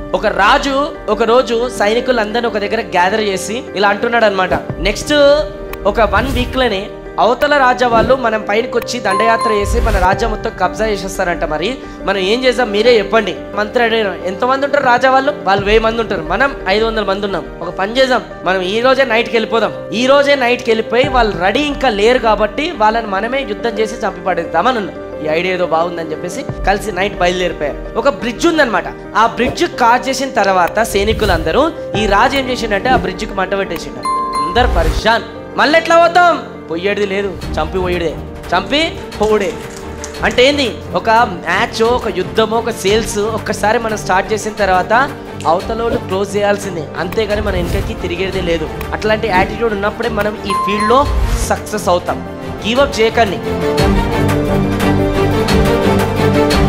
ఒక రాజు ఒక రోజు సైనికులందరినీ ఒక దగ్గర గ్యాదర్ చేసి ఇలా అంటున్నాడు అనమాట నెక్స్ట్ ఒక వన్ వీక్ లోనే అవతల రాజ్య వాళ్ళు మనం పైనకి వచ్చి దండయాత్ర చేసి మన రాజ్యం మొత్తం కబ్జా చేసేస్తారంట మరి మనం ఏం చేద్దాం మీరే చెప్పండి మంత్రి అడిగారు ఎంతమంది ఉంటారు రాజా వాళ్ళు వాళ్ళు వెయ్యి మంది ఉంటారు మనం ఐదు వందల మంది ఉన్నాం ఒక పని చేద్దాం మనం ఈ రోజే నైట్కి వెళ్ళిపోదాం ఈ రోజే నైట్కి వెళ్ళిపోయి వాళ్ళు రెడీ ఇంకా లేరు కాబట్టి వాళ్ళని మనమే యుద్ధం చేసి చంపి పడేద్దామని ఉన్నాం ఈ ఐడియా ఏదో బాగుందని చెప్పేసి కలిసి నైట్ బయలుదేరిపోయారు ఒక బ్రిడ్జ్ ఉందన్నమాట ఆ బ్రిడ్జ్ కాజ్ చేసిన తర్వాత సైనికులందరూ ఈ రాజు ఏం చేసిండంటే ఆ బ్రిడ్జ్కి మంట పెట్టేసిండు అందరు పరిశాన్ మళ్ళీ ఎట్లా పోతాం పొయ్యేది లేదు చంపి పోయేదే చంపి పోవుడే అంటే ఏంది ఒక మ్యాచ్ ఒక యుద్ధమో ఒక సేల్స్ ఒక్కసారి మనం స్టార్ట్ చేసిన తర్వాత అవతలోళ్ళు క్లోజ్ చేయాల్సిందే అంతేగాని మన వెనకకి తిరిగేదే లేదు అట్లాంటి యాటిట్యూడ్ ఉన్నప్పుడే మనం ఈ ఫీల్డ్లో సక్సెస్ అవుతాం గివ్ అప్ చేయకండి